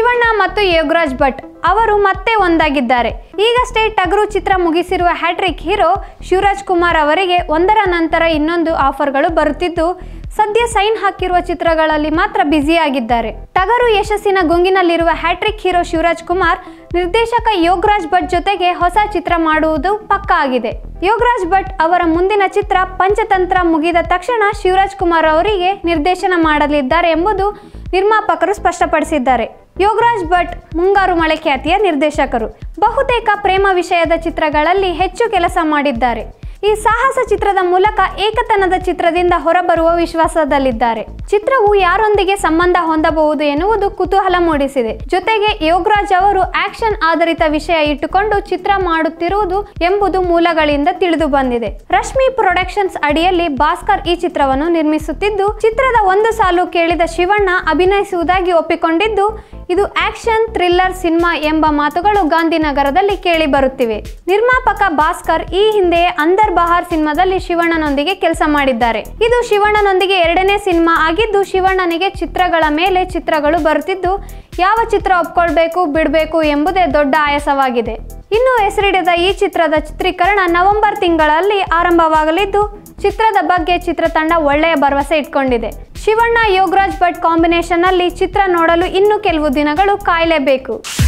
ಶಿವಣ್ಣ ಮತ್ತು ಯೋಗರಾಜ್ ಭಟ್ ಅವರು ಮತ್ತೆ ಒಂದಾಗಿದ್ದಾರೆ ಈಗಷ್ಟೇ ಟಗರು ಚಿತ್ರ ಮುಗಿಸಿರುವ ಹ್ಯಾಟ್ರಿಕ್ ಹೀರೋ ಶಿವರಾಜ್ ಕುಮಾರ್ ಅವರಿಗೆ ಒಂದರ ನಂತರ ಇನ್ನೊಂದು ಆಫರ್ಗಳು ಬರುತ್ತಿದ್ದು ಸದ್ಯ ಸೈನ್ ಹಾಕಿರುವ ಚಿತ್ರಗಳಲ್ಲಿ ಮಾತ್ರ ಬ್ಯುಸಿಯಾಗಿದ್ದಾರೆ ಟಗರು ಯಶಸ್ಸಿನ ಗುಂಗಿನಲ್ಲಿರುವ ಹ್ಯಾಟ್ರಿಕ್ ಹೀರೋ ಶಿವರಾಜ್ ಕುಮಾರ್ ನಿರ್ದೇಶಕ ಯೋಗರಾಜ್ ಭಟ್ ಜೊತೆಗೆ ಹೊಸ ಚಿತ್ರ ಮಾಡುವುದು ಪಕ್ಕಾ ಆಗಿದೆ ಯೋಗರಾಜ್ ಭಟ್ ಅವರ ಮುಂದಿನ ಚಿತ್ರ ಪಂಚತಂತ್ರ ಮುಗಿದ ತಕ್ಷಣ ಶಿವರಾಜ್ ಕುಮಾರ್ ಅವರಿಗೆ ನಿರ್ದೇಶನ ಮಾಡಲಿದ್ದಾರೆ ಎಂಬುದು ನಿರ್ಮಾಪಕರು ಸ್ಪಷ್ಟಪಡಿಸಿದ್ದಾರೆ ಯೋಗರಾಜ್ ಭಟ್ ಮುಂಗಾರು ಮಳೆ ಖ್ಯಾತಿಯ ನಿರ್ದೇಶಕರು ಬಹುತೇಕ ಪ್ರೇಮ ವಿಷಯದ ಚಿತ್ರಗಳಲ್ಲಿ ಹೆಚ್ಚು ಕೆಲಸ ಮಾಡಿದ್ದಾರೆ ಈ ಸಾಹಸ ಚಿತ್ರದ ಮೂಲಕ ಏಕತನದ ಚಿತ್ರದಿಂದ ಹೊರಬರುವ ವಿಶ್ವಾಸದಲ್ಲಿದ್ದಾರೆ ಚಿತ್ರವು ಯಾರೊಂದಿಗೆ ಸಂಬಂಧ ಹೊಂದಬಹುದು ಎನ್ನುವುದು ಕುತೂಹಲ ಮೂಡಿಸಿದೆ ಜೊತೆಗೆ ಯೋಗರಾಜ್ ಅವರು ಆಕ್ಷನ್ ಆಧಾರಿತ ವಿಷಯ ಇಟ್ಟುಕೊಂಡು ಚಿತ್ರ ಮಾಡುತ್ತಿರುವುದು ಎಂಬುದು ಮೂಲಗಳಿಂದ ತಿಳಿದು ಬಂದಿದೆ ರಶ್ಮಿ ಪ್ರೊಡಕ್ಷನ್ಸ್ ಅಡಿಯಲ್ಲಿ ಭಾಸ್ಕರ್ ಈ ಚಿತ್ರವನ್ನು ನಿರ್ಮಿಸುತ್ತಿದ್ದು ಚಿತ್ರದ ಒಂದು ಸಾಲು ಕೇಳಿದ ಶಿವಣ್ಣ ಅಭಿನಯಿಸುವುದಾಗಿ ಒಪ್ಪಿಕೊಂಡಿದ್ದು ಇದು ಆಕ್ಷನ್ ಥ್ರಿಲ್ಲರ್ ಸಿನಿಮಾ ಎಂಬ ಮಾತುಗಳು ಗಾಂಧಿನಗರದಲ್ಲಿ ಕೇಳಿ ಬರುತ್ತಿವೆ ನಿರ್ಮಾಪಕ ಭಾಸ್ಕರ್ ಈ ಹಿಂದೆಯೇ ಅಂದರ್ ಬಹಾರ್ ಸಿನಿಮಾದಲ್ಲಿ ಶಿವಣ್ಣನೊಂದಿಗೆ ಕೆಲಸ ಮಾಡಿದ್ದಾರೆ ಇದು ಶಿವಣ್ಣನೊಂದಿಗೆ ಎರಡನೇ ಸಿನಿಮಾ ಆಗಿದ್ದು ಶಿವಣ್ಣನಿಗೆ ಚಿತ್ರಗಳ ಮೇಲೆ ಚಿತ್ರಗಳು ಬರುತ್ತಿದ್ದು ಯಾವ ಚಿತ್ರ ಒಪ್ಕೊಳ್ಬೇಕು ಬಿಡಬೇಕು ಎಂಬುದೇ ದೊಡ್ಡ ಆಯಾಸವಾಗಿದೆ ಇನ್ನು ಹೆಸರಿಡದ ಈ ಚಿತ್ರದ ಚಿತ್ರೀಕರಣ ನವೆಂಬರ್ ತಿಂಗಳಲ್ಲಿ ಆರಂಭವಾಗಲಿದ್ದು ಚಿತ್ರದ ಬಗ್ಗೆ ಚಿತ್ರತಂಡ ಒಳ್ಳೆಯ ಭರವಸೆ ಇಟ್ಕೊಂಡಿದೆ ಶಿವಣ್ಣ ಯೋಗರಾಜ್ ಭಟ್ ಕಾಂಬಿನೇಷನ್ ಅಲ್ಲಿ ಚಿತ್ರ ನೋಡಲು ಇನ್ನು ಕೆಲವು ದಿನಗಳು ಕಾಯಲೇಬೇಕು